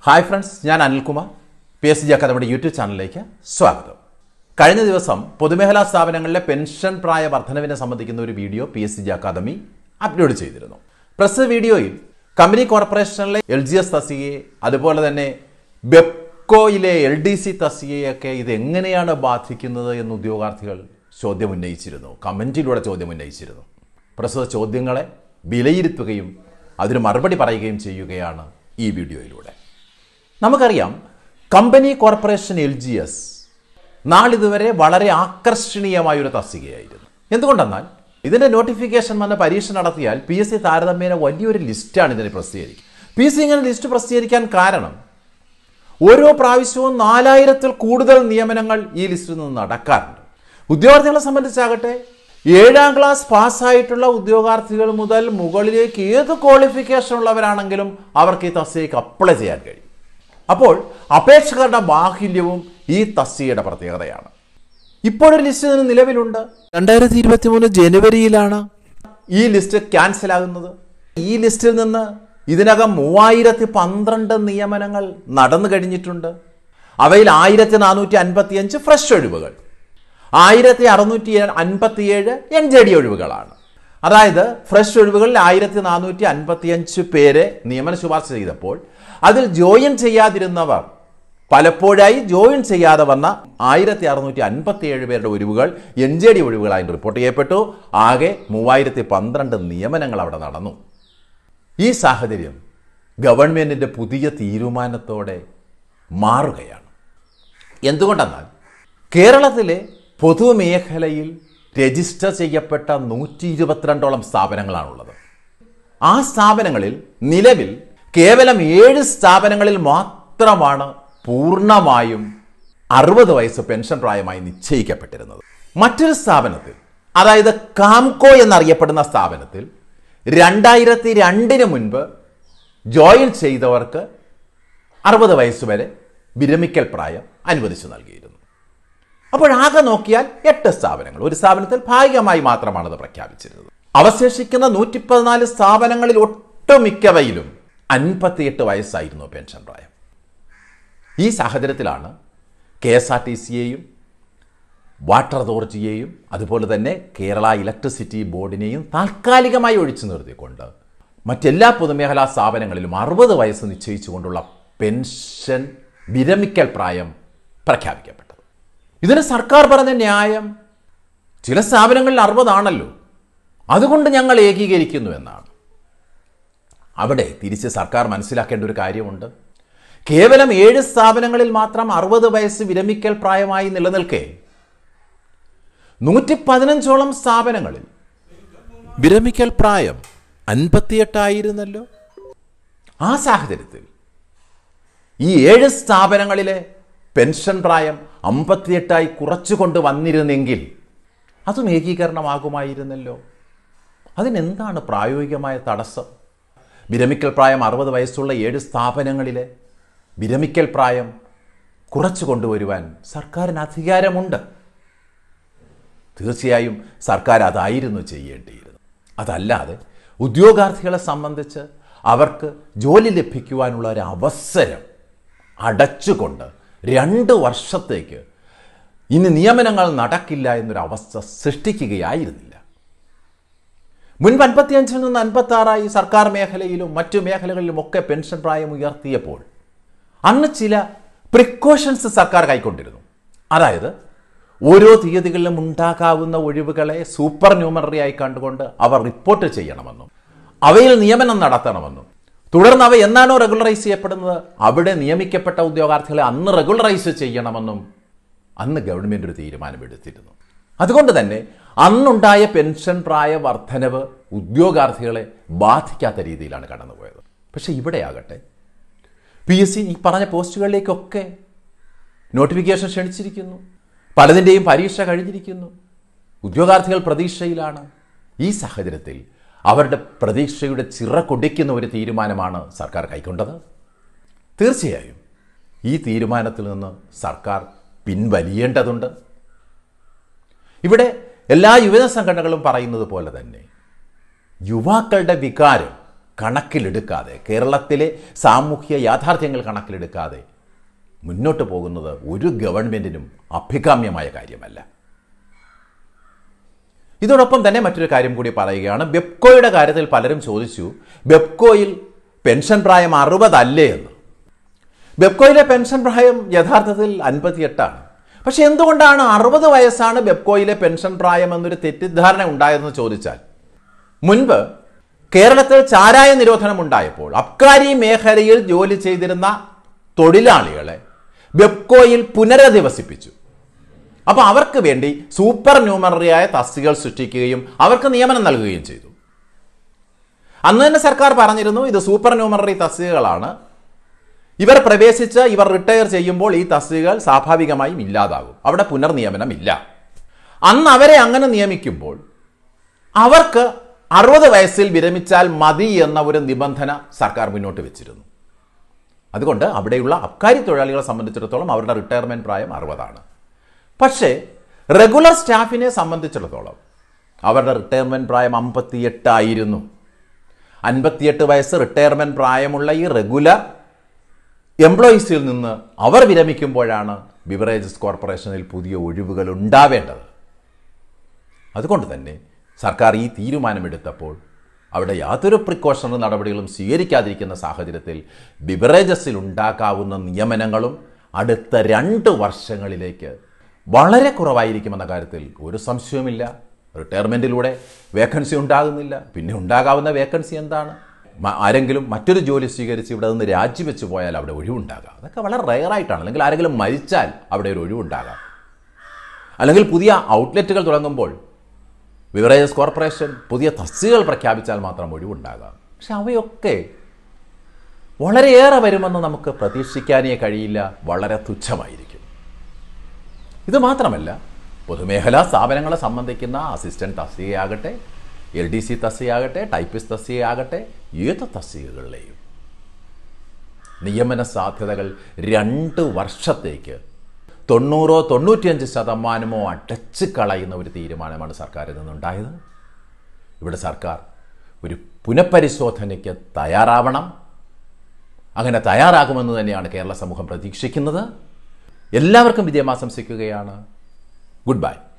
hi friends ഞാൻ Anilkumar P S G അക്കാദമിയുടെ YouTube ചാനലിലേക്ക് സ്വാഗതം കഴിഞ്ഞ ദിവസം പൊതുമേഖലാ സ്ഥാപനങ്ങളിലെ പെൻഷൻ പ്രായ വർധനവിനെ സംബന്ധിക്കുന്ന ഒരു video P S G academy upload ചെയ്തിരുന്നു പ്രസ് വീഡിയോയിൽ കമ്പനി കോർപ്പറേഷനിലെ എൽ ജി എസ് തസ്തികയെ അതുപോലെ തന്നെ ബെപ്കോയിലെ എൽ ഡി സി തസ്തികയൊക്കെ ഇത് എങ്ങനെയാണ് ബാധിക്കുന്നത് എന്ന് ഉദ്യോഗാർത്ഥികൾ ചോദ്യം ഉന്നയിച്ചിരുന്നു കമൻറ്റിലൂടെ ചോദ്യം ഉന്നയിച്ചിരുന്നു പ്രസ്തുത ചോദ്യങ്ങളെ വിലയിരുത്തുകയും അതിന് മറുപടി പറയുകയും ചെയ്യുകയാണ് ഈ വീഡിയോയിലൂടെ നമുക്കറിയാം company corporation L G S നാളിതുവരെ വളരെ ആകർഷണീയമായ ഒരു തസ്തികയായിരുന്നു എന്തുകൊണ്ടെന്നാൽ ഇതിന്റെ നോട്ടിഫിക്കേഷൻ വന്ന പരീക്ഷ നടത്തിയാൽ പി എസ് സി താരതമ്യേന വലിയൊരു ലിസ്റ്റാണ് ഇതിനെ പ്രസിദ്ധീകരിക്കുക പി എസ് സി ഇങ്ങനെ ലിസ്റ്റ് പ്രസിദ്ധീകരിക്കാൻ കാരണം ഓരോ പ്രാവശ്യവും നാലായിരത്തിൽ കൂടുതൽ നിയമനങ്ങൾ ഈ ലിസ്റ്റിൽ നിന്ന് നടക്കാറുണ്ട് ഉദ്യോഗാർത്ഥികളെ സംബന്ധിച്ചാകട്ടെ ഏഴാം ക്ലാസ് പാസ്സായിട്ടുള്ള ഉദ്യോഗാർത്ഥികൾ മുതൽ മുകളിലേക്ക് ഏത് ക്വാളിഫിക്കേഷൻ ഉള്ളവരാണെങ്കിലും അവർക്ക് ഈ തസ്തികയ്ക്ക് അപ്ലൈ ചെയ്യാൻ കഴിയും അപ്പോൾ അപേക്ഷകരുടെ ബാഹുല്യവും ഈ തസ്തികയുടെ പ്രത്യേകതയാണ് ഇപ്പോഴൊരു ലിസ്റ്റ് ഇതിന് നിലവിലുണ്ട് രണ്ടായിരത്തി ഇരുപത്തി മൂന്ന് ജനുവരിയിലാണ് ഈ ലിസ്റ്റ് ക്യാൻസൽ ആകുന്നത് ഈ ലിസ്റ്റിൽ നിന്ന് ഇതിനകം മൂവായിരത്തി പന്ത്രണ്ട് നിയമനങ്ങൾ നടന്നു കഴിഞ്ഞിട്ടുണ്ട് അവയിൽ ആയിരത്തി നാനൂറ്റി അൻപത്തി അഞ്ച് ഫ്രഷ് ഒഴിവുകൾ ആയിരത്തി അറുന്നൂറ്റി അൻപത്തിയേഴ് എൻ ജെ ഡി ഒഴിവുകളാണ് അതായത് ഫ്രഷ് ഒഴിവുകളിൽ ആയിരത്തി നാനൂറ്റി അൻപത്തി അഞ്ച് പേരെ നിയമന ശുപാർശ ചെയ്തപ്പോൾ അതിൽ ജോയിൻ ചെയ്യാതിരുന്നവർ പലപ്പോഴായി ജോയിൻ ചെയ്യാതെ വന്ന ആയിരത്തി അറുന്നൂറ്റി അൻപത്തി ഏഴ് പേരുടെ ഒഴിവുകൾ എൻ ജെ ഡി ഒഴിവുകളായി റിപ്പോർട്ട് ചെയ്യപ്പെട്ടു ആകെ മൂവായിരത്തി പന്ത്രണ്ട് നിയമനങ്ങൾ അവിടെ നടന്നു ഈ സാഹചര്യം ഗവൺമെന്റിന്റെ പുതിയ തീരുമാനത്തോടെ മാറുകയാണ് എന്തുകൊണ്ടെന്നാൽ കേരളത്തിലെ പൊതുമേഖലയിൽ രജിസ്റ്റർ ചെയ്യപ്പെട്ട നൂറ്റി ഇരുപത്തിരണ്ടോളം സ്ഥാപനങ്ങളാണുള്ളത് ആ സ്ഥാപനങ്ങളിൽ നിലവിൽ കേവലം ഏഴ് സ്ഥാപനങ്ങളിൽ മാത്രമാണ് പൂർണ്ണമായും അറുപത് വയസ്സ് പെൻഷൻ പ്രായമായി നിശ്ചയിക്കപ്പെട്ടിരുന്നത് മറ്റൊരു സ്ഥാപനത്തിൽ അതായത് കാംകോ എന്നറിയപ്പെടുന്ന സ്ഥാപനത്തിൽ രണ്ടായിരത്തി രണ്ടിന് മുൻപ് ജോയിൻ ചെയ്തവർക്ക് അറുപത് വയസ്സ് വരെ വിരമിക്കൽ പ്രായം അനുവദിച്ചു നൽകിയിരുന്നു അപ്പോൾ ആകെ നോക്കിയാൽ എട്ട് സ്ഥാപനങ്ങൾ ഒരു സ്ഥാപനത്തിൽ ഭാഗികമായി മാത്രമാണ് അത് പ്രഖ്യാപിച്ചിരുന്നത് അവശേഷിക്കുന്ന നൂറ്റി പതിനാല് സ്ഥാപനങ്ങളിൽ ഒട്ടുമിക്കവയിലും അൻപത്തിയെട്ട് വയസ്സായിരുന്നു പെൻഷൻ പ്രായം ഈ സാഹചര്യത്തിലാണ് കെ എസ് ആർ ടി സിയെയും വാട്ടർ അതോറിറ്റിയെയും അതുപോലെ തന്നെ കേരള ഇലക്ട്രിസിറ്റി ബോർഡിനെയും താൽക്കാലികമായി ഒഴിച്ചു നിർത്തിക്കൊണ്ട് മറ്റെല്ലാ പൊതുമേഖലാ സ്ഥാപനങ്ങളിലും അറുപത് വയസ്സ് നിശ്ചയിച്ചുകൊണ്ടുള്ള പെൻഷൻ വിരമിക്കൽ പ്രായം പ്രഖ്യാപിക്കപ്പെട്ടത് ഇതിന് സർക്കാർ പറഞ്ഞ ന്യായം ചില സ്ഥാപനങ്ങളിൽ അറുപതാണല്ലോ അതുകൊണ്ട് ഞങ്ങൾ ഏകീകരിക്കുന്നു എന്നാണ് അവിടെ തിരിച്ച് സർക്കാർ മനസ്സിലാക്കേണ്ട ഒരു കാര്യമുണ്ട് കേവലം ഏഴ് സ്ഥാപനങ്ങളിൽ മാത്രം അറുപത് വയസ്സ് വിരമിക്കൽ പ്രായമായി നിലനിൽക്കെ നൂറ്റി പതിനഞ്ചോളം സ്ഥാപനങ്ങളിൽ വിരമിക്കൽ പ്രായം അൻപത്തിയെട്ടായിരുന്നല്ലോ ആ സാഹചര്യത്തിൽ ഈ ഏഴ് സ്ഥാപനങ്ങളിലെ പെൻഷൻ പ്രായം അമ്പത്തിയെട്ടായി കുറച്ചുകൊണ്ട് വന്നിരുന്നെങ്കിൽ അതും ഏകീകരണമാകുമായിരുന്നല്ലോ അതിനെന്താണ് പ്രായോഗികമായ തടസ്സം വിരമിക്കൽ പ്രായം അറുപത് വയസ്സുള്ള ഏഴ് സ്ഥാപനങ്ങളിലെ വിരമിക്കൽ പ്രായം കുറച്ചു കൊണ്ടുവരുവാൻ സർക്കാരിന് അധികാരമുണ്ട് തീർച്ചയായും സർക്കാർ അതായിരുന്നു ചെയ്യേണ്ടിയിരുന്നത് അതല്ലാതെ ഉദ്യോഗാർത്ഥികളെ സംബന്ധിച്ച് അവർക്ക് ജോലി ലഭിക്കുവാനുള്ള ഒരു അവസരം അടച്ചുകൊണ്ട് രണ്ട് വർഷത്തേക്ക് ഇനി നിയമനങ്ങൾ നടക്കില്ല എന്നൊരവസ്ഥ സൃഷ്ടിക്കുകയായിരുന്നില്ല മുൻപ് അൻപത്തിയഞ്ചിൽ നിന്ന് അൻപത്തി ആറായി സർക്കാർ മേഖലയിലും മറ്റു മേഖലകളിലും ഒക്കെ പെൻഷൻ പ്രായം ഉയർത്തിയപ്പോൾ അന്ന് ചില പ്രിക്കോഷൻസ് സർക്കാർ കൈക്കൊണ്ടിരുന്നു അതായത് ഓരോ തീയതികളിലും ഉണ്ടാകാവുന്ന ഒഴിവുകളെ സൂപ്പർ ന്യൂമററി ആയി കണ്ടുകൊണ്ട് അവർ റിപ്പോർട്ട് ചെയ്യണമെന്നും അവയിൽ നിയമനം നടത്തണമെന്നും തുടർന്ന് അവ എന്നാണോ റെഗുലറൈസ് ചെയ്യപ്പെടുന്നത് അവിടെ നിയമിക്കപ്പെട്ട ഉദ്യോഗാർത്ഥികളെ അന്ന് റെഗുലറൈസ് ചെയ്യണമെന്നും അന്ന് ഗവൺമെന്റ് ഒരു തീരുമാനമെടുത്തിരുന്നു അതുകൊണ്ട് തന്നെ അന്നുണ്ടായ പെൻഷൻ പ്രായ വർധനവ് ഉദ്യോഗാർത്ഥികളെ ബാധിക്കാത്ത രീതിയിലാണ് കടന്നുപോയത് പക്ഷേ ഇവിടെയാകട്ടെ പി എസ് സി ഈ പറഞ്ഞ പോസ്റ്റുകളിലേക്കൊക്കെ നോട്ടിഫിക്കേഷൻ ക്ഷണിച്ചിരിക്കുന്നു പലതിൻ്റെയും പരീക്ഷ കഴിഞ്ഞിരിക്കുന്നു ഉദ്യോഗാർത്ഥികൾ പ്രതീക്ഷയിലാണ് ഈ സാഹചര്യത്തിൽ അവരുടെ പ്രതീക്ഷയുടെ ചിറ കൊടിക്കുന്ന ഒരു തീരുമാനമാണ് സർക്കാർ കൈക്കൊണ്ടത് തീർച്ചയായും ഈ തീരുമാനത്തിൽ നിന്ന് സർക്കാർ പിൻവലിയേണ്ടതുണ്ട് ഇവിടെ എല്ലാ യുവജന സംഘടനകളും പറയുന്നത് പോലെ തന്നെ യുവാക്കളുടെ വികാരം കണക്കിലെടുക്കാതെ കേരളത്തിലെ സാമൂഹ്യ യാഥാർത്ഥ്യങ്ങൾ കണക്കിലെടുക്കാതെ മുന്നോട്ട് പോകുന്നത് ഒരു ഗവൺമെൻറ്റിനും അഭികാമ്യമായ കാര്യമല്ല ഇതോടൊപ്പം തന്നെ മറ്റൊരു കാര്യം കൂടി പറയുകയാണ് ബെപ്കോയുടെ കാര്യത്തിൽ പലരും ചോദിച്ചു ബെപ്കോയിൽ പെൻഷൻ പ്രായം അറുപതല്ലേ എന്ന് ബെപ്കോയിലെ പെൻഷൻ പ്രായം യഥാർത്ഥത്തിൽ അൻപത്തിയെട്ടാണ് പക്ഷെ എന്തുകൊണ്ടാണ് അറുപത് വയസ്സാണ് ബെപ്കോയിലെ പെൻഷൻ പ്രായം എന്നൊരു തെറ്റിദ്ധാരണ ഉണ്ടായതെന്ന് ചോദിച്ചാൽ മുൻപ് കേരളത്തിൽ ചാരായ നിരോധനം ഉണ്ടായപ്പോൾ അബ്കാരി മേഖലയിൽ ജോലി ചെയ്തിരുന്ന തൊഴിലാളികളെ ബെപ്കോയിൽ പുനരധിവസിപ്പിച്ചു അപ്പോൾ അവർക്ക് വേണ്ടി സൂപ്പർ ന്യൂമറിയായ തസ്തികകൾ സൃഷ്ടിക്കുകയും അവർക്ക് നിയമനം നൽകുകയും ചെയ്തു അന്ന് തന്നെ സർക്കാർ പറഞ്ഞിരുന്നു ഇത് സൂപ്പർ ന്യൂമററി തസ്തികകളാണ് ഇവർ പ്രവേശിച്ച് ഇവർ റിട്ടയർ ചെയ്യുമ്പോൾ ഈ തസ്തികകൾ സ്വാഭാവികമായും ഇല്ലാതാകും അവിടെ പുനർനിയമനം ഇല്ല അന്ന് അവരെ അങ്ങനെ നിയമിക്കുമ്പോൾ അവർക്ക് അറുപത് വയസ്സിൽ വിരമിച്ചാൽ മതി എന്ന ഒരു നിബന്ധന സർക്കാർ മുന്നോട്ട് വെച്ചിരുന്നു അതുകൊണ്ട് അവിടെയുള്ള അബ്കാരി തൊഴിലാളികളെ സംബന്ധിച്ചിടത്തോളം അവരുടെ റിട്ടയർമെൻറ്റ് പ്രായം അറുപതാണ് പക്ഷേ റെഗുലർ സ്റ്റാഫിനെ സംബന്ധിച്ചിടത്തോളം അവരുടെ റിട്ടയർമെൻറ്റ് പ്രായം അമ്പത്തിയെട്ടായിരുന്നു അൻപത്തിയെട്ട് വയസ്സ് റിട്ടയർമെൻറ്റ് പ്രായമുള്ള ഈ റെഗുലർ എംപ്ലോയീസിൽ നിന്ന് അവർ വിരമിക്കുമ്പോഴാണ് ബിവറേജസ് കോർപ്പറേഷനിൽ പുതിയ ഒഴിവുകൾ ഉണ്ടാവേണ്ടത് അതുകൊണ്ട് തന്നെ സർക്കാർ ഈ തീരുമാനമെടുത്തപ്പോൾ അവിടെ യാതൊരു പ്രിക്കോഷണറി നടപടികളും സ്വീകരിക്കാതിരിക്കുന്ന സാഹചര്യത്തിൽ ബിവറേജസിൽ ഉണ്ടാക്കാവുന്ന നിയമനങ്ങളും അടുത്ത രണ്ട് വർഷങ്ങളിലേക്ക് വളരെ കുറവായിരിക്കുമെന്ന കാര്യത്തിൽ ഒരു സംശയവുമില്ല റിട്ടയർമെൻറ്റിലൂടെ വേക്കൻസി ഉണ്ടാകുന്നില്ല പിന്നെ ഉണ്ടാകാവുന്ന വേക്കൻസി എന്താണ് മ- ആരെങ്കിലും മറ്റൊരു ജോലി സ്വീകരിച്ച് ഇവിടെ നിന്ന് രാജിവെച്ച് പോയാൽ അവിടെ ഒഴിവുണ്ടാകാം അതൊക്കെ വളരെ റയറായിട്ടാണ് അല്ലെങ്കിൽ ആരെങ്കിലും മരിച്ചാൽ അവിടെ ഒരു ഒഴിവുണ്ടാകാം അല്ലെങ്കിൽ പുതിയ ഔട്ട്ലെറ്റുകൾ തുടങ്ങുമ്പോൾ ബിവറേജസ് കോർപ്പറേഷൻ പുതിയ തസ്തികകൾ പ്രഖ്യാപിച്ചാൽ മാത്രം ഒഴിവുണ്ടാകാം പക്ഷെ അവയൊക്കെ വളരെയേറെ വരുമെന്ന് നമുക്ക് പ്രതീക്ഷിക്കാനേ കഴിയില്ല വളരെ തുച്ഛമായിരിക്കും ഇത് മാത്രമല്ല പൊതുമേഖലാ സ്ഥാപനങ്ങളെ സംബന്ധിക്കുന്ന അസിസ്റ്റന്റ് തസ്തികയാകട്ടെ എൽ ഡി സി തസ്തികയാകട്ടെ ടൈപ്പിസ്റ്റ് തസ്തികയാകട്ടെ ഏത് തസ്തികകളിലെയും നിയമന സാധ്യതകൾ രണ്ട് വർഷത്തേക്ക് തൊണ്ണൂറോ തൊണ്ണൂറ്റിയഞ്ച് ശതമാനമോ അടച്ചു കളയുന്ന ഒരു തീരുമാനമാണ് സർക്കാരിൽ നിന്നുണ്ടായത് ഇവിടെ സർക്കാർ ഒരു പുനഃപരിശോധനയ്ക്ക് തയ്യാറാവണം അങ്ങനെ തയ്യാറാകുമെന്ന് തന്നെയാണ് കേരള സമൂഹം പ്രതീക്ഷിക്കുന്നത് എല്ലാവർക്കും വിജയം ആശംസിക്കുകയാണ് ഗുഡ് ബൈ